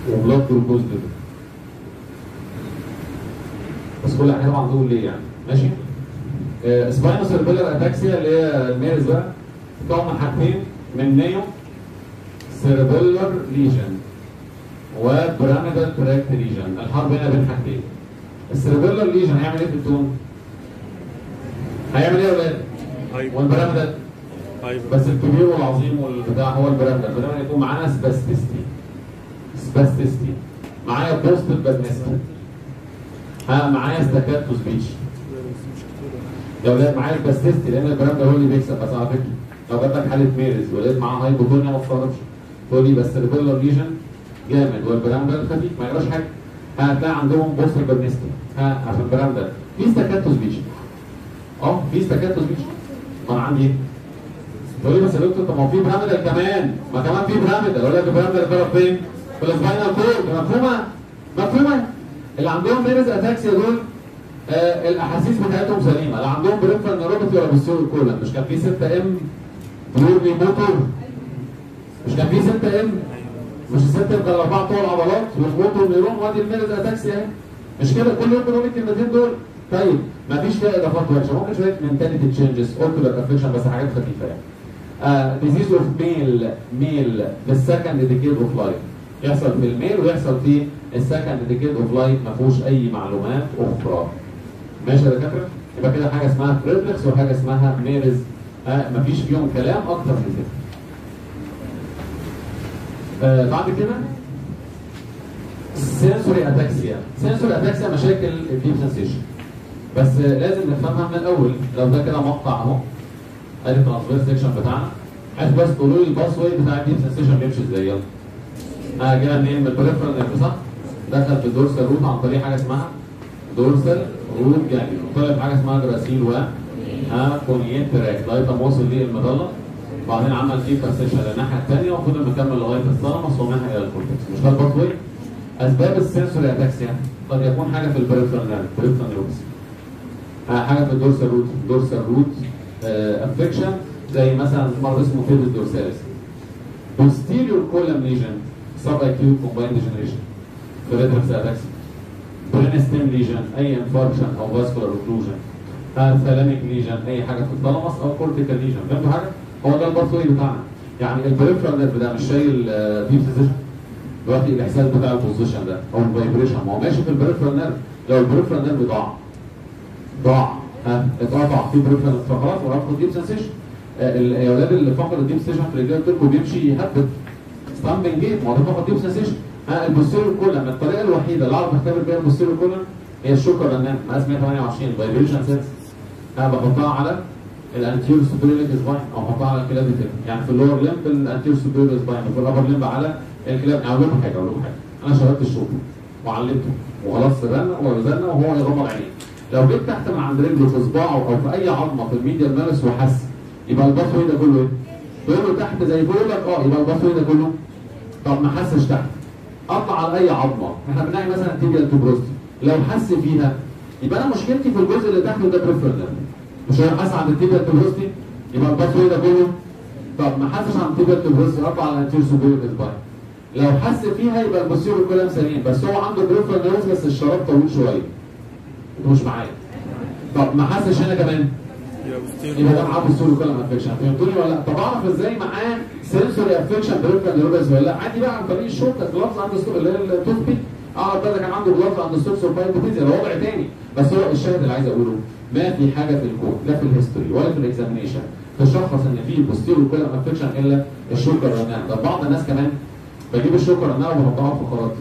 وبلاد جلوكوز ليفل بس كل حاجه طبعا دول ليه يعني ماشي سباينو سيربيلر اتاكسيا اللي هي الميرز بقى تكون من حاجتين من نيو سيربيلر ليجن وبيراميدال تراكت ليجن الحرب هنا بين حاجتين السيربيلر ليجن هيعمل ايه في التون؟ هيعمل ايه يا ولاد؟ هايبر والبيراميدال هايبر بس الكبير والعظيم والبتاع هو البيراميدال البيراميدال يكون معانا سباستيستي سباستيستي معايا بوست بادنستي ها معايا ستاكاتو سبيتش يا ولاد معايا الباستيستي لان البيراميدال هو اللي بيكسب بس على فكره لو جاب لك حاله ميرز ولقيت معاه هايبوتونيا ما تستغربش تقول لي بس الريبيلر ليجن جامد والبيراميدال خفيف ما يجراش حاجه هتلاقي عندهم بوست بادنستي ها عشان البيراميدال في ستاكاتو سبيتش اه في ستاكاتو سبيتش ما انا عندي ايه؟ تقول لي بس يا دكتور طب ما هو في بيراميدال كمان ما كمان في بيراميدال اقول لك البيراميدال اتضرب فين؟ في السباينال كورد مفهومه؟ مفهومه؟ اللي عندهم ميرز اتاكسيا دول آه الاحاسيس بتاعتهم سليمه لا عندهم بريفرال نيوروباثي ولا بالسيرو كولن مش كان في 6 ام بلورلي موتور مش كان في 6 ام مش الستة يبقى الأربعة بتوع العضلات والموتور نيرون وادي الميرز اتاكسيا اهي مش كده كل يوم بنقول الكلمتين دول طيب مفيش فيها اضافات وحشه ممكن شويه منتاليتي تشينجز اوكولار افكشن بس حاجات خفيفه يعني ديزيز اوف ميل ميل في السكند ديكيد اوف لايف يحصل في الميل ويحصل في السكند ديكيد اوف لايف ما فيهوش اي معلومات اخرى ماشي يا دكاتره يبقى كده حاجه اسمها فريدلكس وحاجه اسمها ميرز آه مفيش فيهم كلام اكتر من كده آه بعد كده سنسوري اتاكسيا سنسوري اتاكسيا مشاكل الديب سنسيشن بس آه، لازم نفهمها من الاول لو ده كده مقطع اهو ادي الترانسفير سيكشن بتاعنا عايز بس تقولوا لي الباس واي بتاع الديب سنسيشن بيمشي ازاي يلا اه جاي منين من البريفرال نيرف صح دخل في الدورسال روت عن طريق حاجه اسمها دورسال روت جانجليون طلع في حاجه اسمها جراسيل و ها كونيت تراك لغايه ما وصل للمظله وبعدين عمل فيه باسيشن للناحيه الثانيه وفضل مكمل لغايه الثالاموس ومنها الى الكورتكس مش ده الباس واي اسباب السنسوري اتاكسيا قد يكون حاجه في البريفرال نيرف بريفرال نيرف آه، حاجه في الدورسال روت دورسال روت افكشن زي مثلا مرض اسمه فيبس دورساليس posterior column lesion subacute combined degeneration بريتركس اتاكسي برينستين ليجن اي انفاركشن او فاسكولار اوكلوجن ثالاميك ليجن اي حاجه في الثالاموس او كورتيكال ليجن فهمتوا حاجه؟ هو ده الباثوي بتاعنا يعني البريفرال نيرف ده مش شايل ديب سيزيشن دلوقتي الاحساس بتاع البوزيشن ده او الفايبريشن ما هو ماشي في البريفرال نيرف لو البريفرال نيرف ضاع ضاع ها اتقطع في بريفرال فخلاص ورفض ديب سنسيشن يا اولاد اللي فقد الديب سنسيشن في رجال تركو بيمشي يهبد ستامبنج جيت ما هو ده فقد ديب سنسيشن ها البوستيريور كولم الطريقه الوحيده اللي اعرف اختبر بيها البوستيريور كولم هي الشوكر رنان مقاس 128 فايبريشن سنس ها بحطها على الانتيريور سوبيريور سباين او احطها على الكلافيتر يعني في اللور ليمب الانتيريور سوبيريور سباين وفي الابر ليمب على الكلاب اقول لكم حاجه اقول لكم حاجه انا شغلت الشوكر وعلمته وخلاص رن ورزلنا وهو يغمض عينيه لو جيت تحت من عند رجله في صباعه او في اي عظمه في الميديال مارس وحس يبقى الباثوي ده كله ايه؟ تقول له تحت زي بيقول لك اه يبقى الباثوي ده كله طب ما حسش تحت اطلع على اي عظمه احنا بنلاقي مثلا تيبيال توبروستي لو حس فيها يبقى انا مشكلتي في الجزء اللي تحته ده بريفرال ده مش هو حاسس عند التيبيال توبروستي يبقى الباثوي ده كله طب ما حسش عند التيبيال توبروستي اطلع على الانتير سوبيريور سباين لو حس فيها يبقى البوستيريور كلام سليم بس هو عنده بريفرال نيرفز بس الشراب طويل شويه انتوا مش معايا طب ما حسش هنا كمان يا بوستيريور يبقى ده معاه بوستيريور كولم افكشن فهمتوني ولا لا؟ طب اعرف ازاي معاه سنسوري افكشن بريفرال نيرفز ولا لا؟ عادي بقى عن طريق الشوكه جلافز عند الستوب اللي هي التوث بيك اعرف بقى ده كان عنده جلافز عند الستوب سوربايت ده وضع تاني بس هو الشاهد اللي عايز اقوله ما في حاجه في الكود لا في الهيستوري ولا في الاكزامينيشن تشخص ان في بوستيريور كولم افكشن الا الشوكه الرنان طب بعض الناس كمان بجيب الشوكه الرنان وبحطها على الفقرات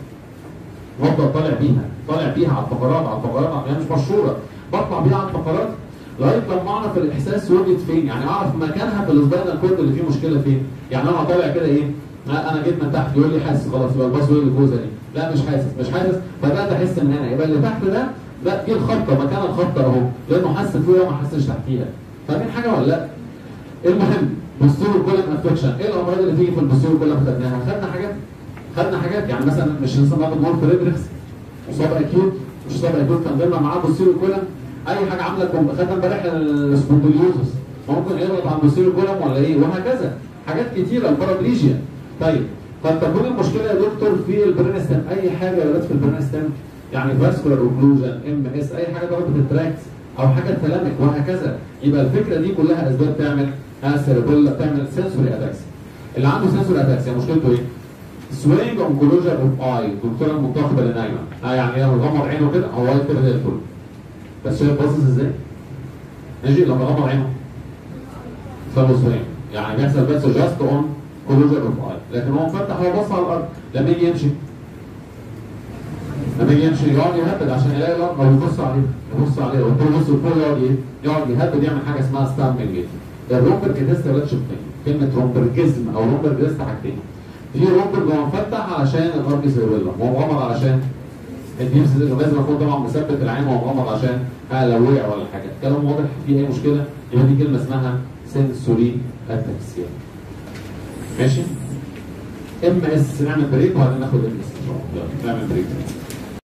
وافضل طالع بيها طالع بيها على الفقرات على الفقرات هي مش مشهوره بطلع بيها على الفقرات لغايه لما اعرف الاحساس وجد فين يعني اعرف مكانها في السباينال كورد اللي فيه مشكله فين يعني انا طالع كده ايه ها، انا جيت من تحت يقول لي حاسس خلاص يبقى الباص اللي فوق دي لا مش حاسس مش حاسس بدات احس من هنا يبقى اللي تحت ده لا دي الخبطه مكان الخبطه اهو لانه حس فوق وما حسش تحتيها فاهمين حاجه ولا لا؟ المهم بوستيريور كولم افكشن ايه الامراض اللي تيجي في البوستيريور كولم خدناها؟ خدنا حاجات خدنا حاجات يعني مثلا مش لسه ناخد مور فريدريكس مصاب اكيوت مش مصاب اكيوت كان ضمن معاه بوستيريور كولم اي حاجه عامله كوم- خدنا امبارح السبونديليوزس ممكن يضغط على البوستيريور كولم ولا ايه وهكذا حاجات كتيره البارابليجيا طيب قد تكون المشكله يا دكتور في البرين ستيم اي حاجه يا ولاد في البرين ستيم يعني فاسكولار اوكلوجن ام اس اي حاجه ضربت التراكت او حاجه ثلامك وهكذا يبقى الفكره دي كلها اسباب تعمل سيربيلا تعمل سنسوري اتاكسي اللي عنده سنسوري اتاكسي مشكلته ايه؟ سوينج اون كلوجر اوف اي الدكتوره المنتخبه اللي نايمه اه يعني لما غمض عينه كده هو واقف كده زي الفل بس شايف باصص ازاي؟ ماشي لما غمض عينه فالو سوينج يعني بيحصل بس جاست اون كلوجر اوف اي لكن هو مفتح هو بص على الارض لما يجي يمشي لما يجي يمشي يقعد يهبد عشان يلاقي الارض او يبص عليه يبص عليه قلت له بص لفوق يقعد ايه؟ يقعد يهبد يعمل حاجه اسمها ستامبنج الرومبرجيتست يا ولاد شقين كلمه رومبرجيزم او رومبرجيتست حاجتين في رومبرج هو مفتح علشان الارض سيريلا هو مغمض علشان الديبس لازم اكون طبعا مثبت العين وهو مغمض عشان ها لو وقع ولا حاجه الكلام واضح فيه اي مشكله يبقى دي كلمه اسمها سنسوري اتاكسيا ماشي ام اس نعمل بريك وبعدين ناخد ام اس ان شاء الله يلا نعمل بريك